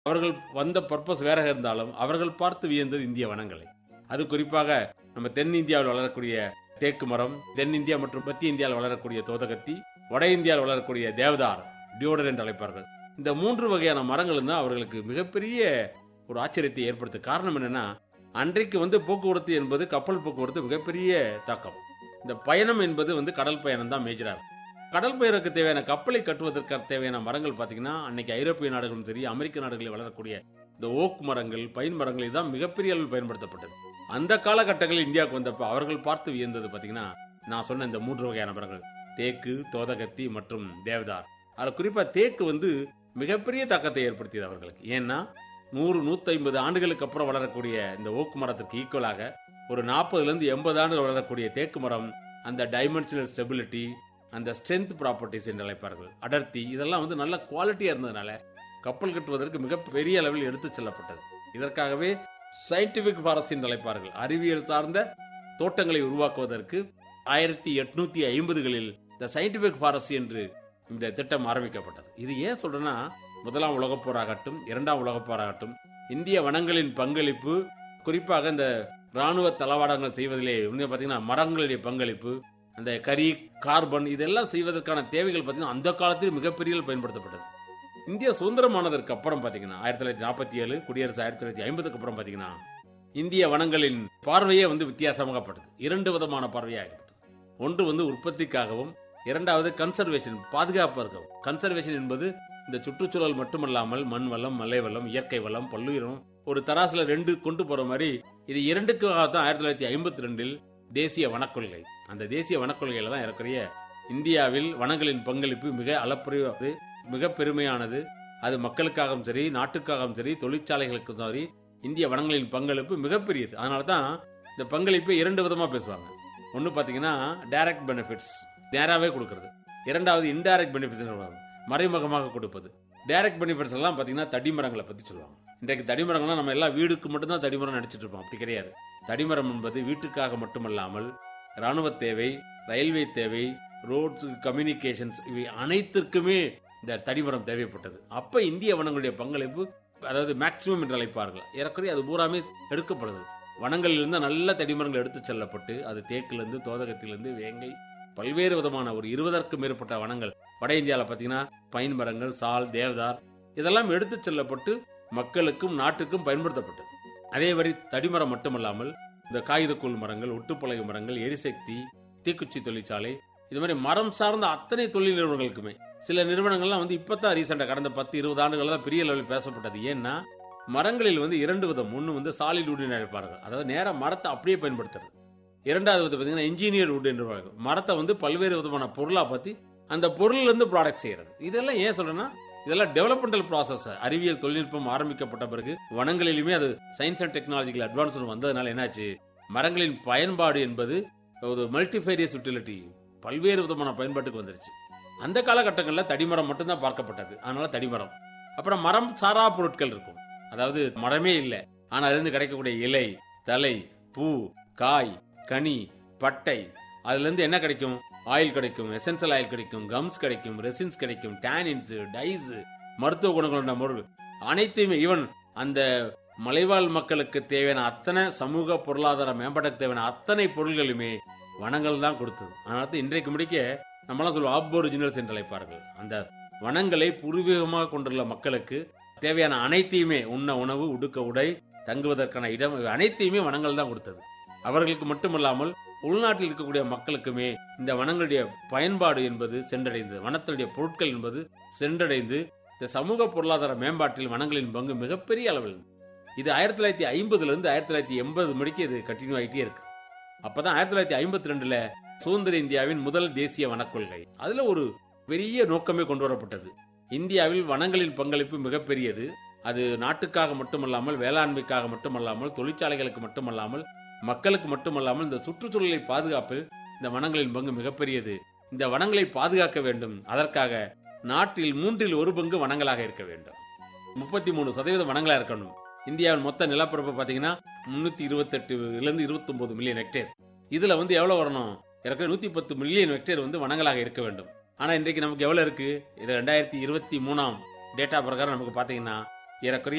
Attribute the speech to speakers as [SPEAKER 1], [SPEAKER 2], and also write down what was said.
[SPEAKER 1] அவர்கள் வந்த பர்பஸ் வேற இருந்தாலும் அவர்கள் பார்த்து வியந்தது இந்திய வனங்களை அது குறிப்பாக நம்ம தென்னிந்தியாவில் வளரக்கூடிய தேக்கு மரம் தென்னிந்தியா மற்றும் மத்திய இந்தியாவில் வளரக்கூடிய தோதகத்தி வட இந்தியாவில் வளரக்கூடிய தேவதார் டியோடர் என்று அழைப்பார்கள் இந்த மூன்று வகையான மரங்கள் தான் அவர்களுக்கு மிகப்பெரிய ஒரு ஆச்சரியத்தை ஏற்படுத்த காரணம் என்னன்னா அன்றைக்கு வந்து போக்குவரத்து என்பது கப்பல் போக்குவரத்து மிகப்பெரிய தாக்கம் இந்த பயணம் என்பது வந்து கடல் பயணம் தான் மேஜரா இருக்கும். கடல் பயணத்துக்கு தேவையான கப்பலை கட்டுவதற்கு தேவையான மரங்கள் பாத்தீங்கன்னா அன்னைக்கு ஐரோப்பிய நாடுகளும் சரி அமெரிக்க நாடுகளில் வளரக்கூடிய இந்த ஓக் மரங்கள் பைன் மரங்கள் இதுதான் மிகப்பெரிய அளவில் பயன்படுத்தப்பட்டது அந்த காலகட்டங்களில் இந்தியாவுக்கு வந்தப்ப அவர்கள் பார்த்து வியந்தது பாத்தீங்கன்னா நான் சொன்ன இந்த மூன்று வகையான மரங்கள் தேக்கு தோதகத்தி மற்றும் தேவதார் அதுல குறிப்பா தேக்கு வந்து மிகப்பெரிய தாக்கத்தை ஏற்படுத்தியது அவர்களுக்கு ஏன்னா நூறு நூத்தி ஐம்பது ஆண்டுகளுக்கு அப்புறம் வளரக்கூடிய இந்த ஓக்கு மரத்திற்கு ஈக்குவலாக ஒரு நாற்பதுல இருந்து எண்பது ஆண்டுகள் வளரக்கூடிய தேக்கு மரம் அந்த டைமென்ஷனல் ஸ்டெபிலிட்டி அந்த ஸ்ட்ரென்த் ப்ராப்பர்ட்டிஸ் என்று அழைப்பார்கள் அடர்த்தி இதெல்லாம் வந்து நல்ல குவாலிட்டியா இருந்ததுனால கப்பல் கட்டுவதற்கு மிகப்பெரிய அளவில் எடுத்து செல்லப்பட்டது இதற்காகவே சயின்டிபிக் ஃபாரஸ்ட் என்று அழைப்பார்கள் அறிவியல் சார்ந்த தோட்டங்களை உருவாக்குவதற்கு ஆயிரத்தி எட்நூத்தி ஐம்பதுகளில் இந்த சயின்டிபிக் ஃபாரஸ்ட் என்று இந்த திட்டம் ஆரம்பிக்கப்பட்டது இது ஏன் சொல்றேன்னா முதலாம் உலகப் போராகட்டும் இரண்டாம் உலகப் போராகட்டும் இந்திய வனங்களின் பங்களிப்பு குறிப்பாக இந்த ராணுவ தளவாடங்கள் செய்வதிலே இன்னும் பாத்தீங்கன்னா மரங்களுடைய பங்களிப்பு அந்த கரி கார்பன் இதெல்லாம் செய்வதற்கான தேவைகள் பாத்தீங்கன்னா அந்த காலத்தில் மிகப்பெரிய அளவில் பயன்படுத்தப்பட்டது இந்தியா சுதந்திரமானதற்கு அப்புறம் பாத்தீங்கன்னா ஆயிரத்தி தொள்ளாயிரத்தி நாற்பத்தி ஏழு குடியரசு ஆயிரத்தி தொள்ளாயிரத்தி ஐம்பதுக்கு அப்புறம் பாத்தீங்கன்னா இந்திய வனங்களின் பார்வையே வந்து வித்தியாசமாகப்பட்டது இரண்டு விதமான பார்வையாகப்பட்டது ஒன்று வந்து உற்பத்திக்காகவும் இரண்டாவது கன்சர்வேஷன் பாதுகாப்பதற்கும் கன்சர்வேஷன் என்பது இந்த சுற்றுச்சூழல் மட்டுமல்லாமல் மண் வளம் மலை வளம் இயற்கை வளம் பல்லுயிரும் ஒரு தராசுல ரெண்டு கொண்டு போற மாதிரி இது இரண்டுக்காக தான் ஆயிரத்தி தொள்ளாயிரத்தி ஐம்பத்தி ரெண்டில் தேசிய வனக்கொள்கை அந்த தேசிய வனக்கொள்கையில தான் ஏறக்குறைய இந்தியாவில் வனங்களின் பங்களிப்பு மிக அளப்பரியது மிக பெருமையானது அது மக்களுக்காகவும் சரி நாட்டுக்காகவும் சரி தொழிற்சாலைகளுக்கும் சரி இந்திய வனங்களின் பங்களிப்பு மிகப்பெரியது அதனால தான் இந்த பங்களிப்பை இரண்டு விதமா பேசுவாங்க ஒன்னு பாத்தீங்கன்னா டைரக்ட் பெனிஃபிட்ஸ் நேராவே கொடுக்கறது இரண்டாவது இன்டைரக்ட் பெனிஃபிட்ஸ் மறைமுகமாக கொடுப்பது டைரக்ட் பெனிஃபிட்ஸ் எல்லாம் பாத்தீங்கன்னா தடிமரங்களை பத்தி சொல்லுவாங்க இன்றைக்கு தடிமரங்கள்லாம் நம்ம எல்லாம் வீடுக்கு மட்டும்தான் தடிமரம் நடிச்சிட்டு இருப்போம் அப்படி கிடையாது தடிமரம் என்பது வீட்டுக்காக மட்டுமல்லாமல் ராணுவ தேவை ரயில்வே தேவை ரோட்ஸ் கம்யூனிகேஷன்ஸ் இவை அனைத்திற்குமே இந்த தடிமரம் தேவைப்பட்டது அப்ப இந்திய வனங்களுடைய பங்களிப்பு அதாவது மேக்சிமம் என்று அழைப்பார்கள் ஏறக்குறைய அது பூராமே எடுக்கப்படுது வனங்களிலிருந்து நல்ல தடிமரங்கள் எடுத்து செல்லப்பட்டு அது தேக்கிலிருந்து தோதகத்திலிருந்து வேங்கை பல்வேறு விதமான ஒரு இருபதற்கும் மேற்பட்ட வனங்கள் வட இந்தியாவில் பார்த்தீங்கன்னா பைன் மரங்கள் சால் தேவதார் இதெல்லாம் எடுத்து செல்லப்பட்டு மக்களுக்கும் நாட்டுக்கும் பயன்படுத்தப்பட்டது அதே மாதிரி தடிமரம் மட்டுமல்லாமல் இந்த காகிதக்கூழ் மரங்கள் ஒட்டுப்பலகை மரங்கள் எரிசக்தி தீக்குச்சி தொழிற்சாலை இது மாதிரி மரம் சார்ந்த அத்தனை தொழில் நிறுவனங்களுக்குமே சில நிறுவனங்கள்லாம் வந்து இப்பதான் ரீசெண்டா கடந்த பத்து இருபது ஆண்டுகள் தான் பெரிய லெவலில் பேசப்பட்டது ஏன்னா மரங்களில் வந்து இரண்டு விதம் ஒன்று வந்து சாலிட் வுட் அழைப்பார்கள் அதாவது நேரா மரத்தை அப்படியே பயன்படுத்துறது இரண்டாவது வந்து பார்த்தீங்கன்னா இன்ஜினியர் வுட் என்று மரத்தை வந்து பல்வேறு விதமான பொருளா பத்தி அந்த பொருள்ல இருந்து ப்ராடக்ட் செய்யறது இதெல்லாம் ஏன் சொல்றேன்னா இதெல்லாம் டெவலப்மெண்டல் ப்ராசஸ் அறிவியல் தொழில்நுட்பம் ஆரம்பிக்கப்பட்ட பிறகு வனங்களிலுமே அது சயின்ஸ் அண்ட் டெக்னாலஜிக்கல் அட்வான்ஸ் வந்ததுனால என்னாச்சு மரங்களின் பயன்பாடு என்பது ஒரு மல்டிஃபேரியஸ் யூட்டிலிட்டி பல்வேறு விதமான பயன்பாட்டுக்கு வந்துருச்சு அந்த காலகட்டங்களில் தடிமரம் மட்டும்தான் பார்க்கப்பட்டது அதனால தடிமரம் அப்புறம் மரம் சாரா பொருட்கள் இருக்கும் அதாவது மரமே இல்லை ஆனா அதிலிருந்து கிடைக்கக்கூடிய இலை தலை பூ காய் கனி பட்டை அதுல இருந்து என்ன கிடைக்கும் ஆயில் கிடைக்கும் எசென்சியல் ஆயில் கிடைக்கும் கம்ஸ் கிடைக்கும் ரெசின்ஸ் கிடைக்கும் டேனின்ஸ் டைஸ் மருத்துவ குணங்களுள்ள பொருள் அனைத்தையுமே ஈவன் அந்த மலைவாழ் மக்களுக்கு தேவையான அத்தனை சமூக பொருளாதார மேம்பாட்டுக்கு தேவையான அத்தனை பொருள்களுமே வனங்கள் தான் கொடுத்தது அதனால தான் இன்றைக்கு முடிக்க நம்மளாம் சொல்லுவோம் ஆப்ஒரிஜினல்ஸ் என்று அழைப்பார்கள் அந்த வனங்களை பூர்வீகமாக கொண்டுள்ள மக்களுக்கு தேவையான அனைத்தையுமே உண்ண உணவு உடுக்க உடை தங்குவதற்கான இடம் இவை அனைத்தையுமே வனங்கள் தான் கொடுத்தது அவர்களுக்கு மட்டுமல்லாமல் உள்நாட்டில் இருக்கக்கூடிய மக்களுக்குமே இந்த வனங்களுடைய பயன்பாடு என்பது சென்றடைந்தது வனத்தினுடைய பொருட்கள் என்பது சென்றடைந்து இந்த சமூக பொருளாதார மேம்பாட்டில் வனங்களின் பங்கு மிகப்பெரிய அளவில் இருந்தது. இது ஆயிரத்தி தொள்ளாயிரத்தி ஐம்பதுல இருந்து ஆயிரத்தி தொள்ளாயிரத்தி எண்பது முடிக்க இது கண்டினியூ ஆகிட்டே இருக்கு அப்பதான் ஆயிரத்தி தொள்ளாயிரத்தி ஐம்பத்தி ரெண்டுல சுதந்திர இந்தியாவின் முதல் தேசிய வனக்கொள்கை அதுல ஒரு பெரிய நோக்கமே கொண்டு வரப்பட்டது இந்தியாவில் வனங்களின் பங்களிப்பு மிகப்பெரியது அது நாட்டுக்காக மட்டுமல்லாமல் வேளாண்மைக்காக மட்டுமல்லாமல் தொழிற்சாலைகளுக்கு மட்டுமல்லாமல் மக்களுக்கு மட்டுமல்லாமல் இந்த சுற்றுச்சூழலை பாதுகாப்பில் இந்த வனங்களின் பங்கு மிகப்பெரியது இந்த வனங்களை பாதுகாக்க வேண்டும் அதற்காக நாட்டில் மூன்றில் ஒரு பங்கு வனங்களாக இருக்க வேண்டும் முப்பத்தி மூணு சதவீதம் வனங்களா இருக்கணும் இந்தியாவின் மொத்த நிலப்பரப்பு பாத்தீங்கன்னா முன்னூத்தி இருபத்தி எட்டுல இருந்து இருபத்தி ஒன்பது மில்லியன் ஹெக்டேர் இதுல வந்து எவ்வளவு வரணும் ஏற்கனவே நூத்தி பத்து மில்லியன் ஹெக்டேர் வந்து வனங்களாக இருக்க வேண்டும் ஆனா இன்றைக்கு நமக்கு எவ்வளவு இருக்கு இது ரெண்டாயிரத்தி இருபத்தி மூணாம் டேட்டா பிரகாரம் நமக்கு பாத்தீங்கன்னா ஏறக்குறைய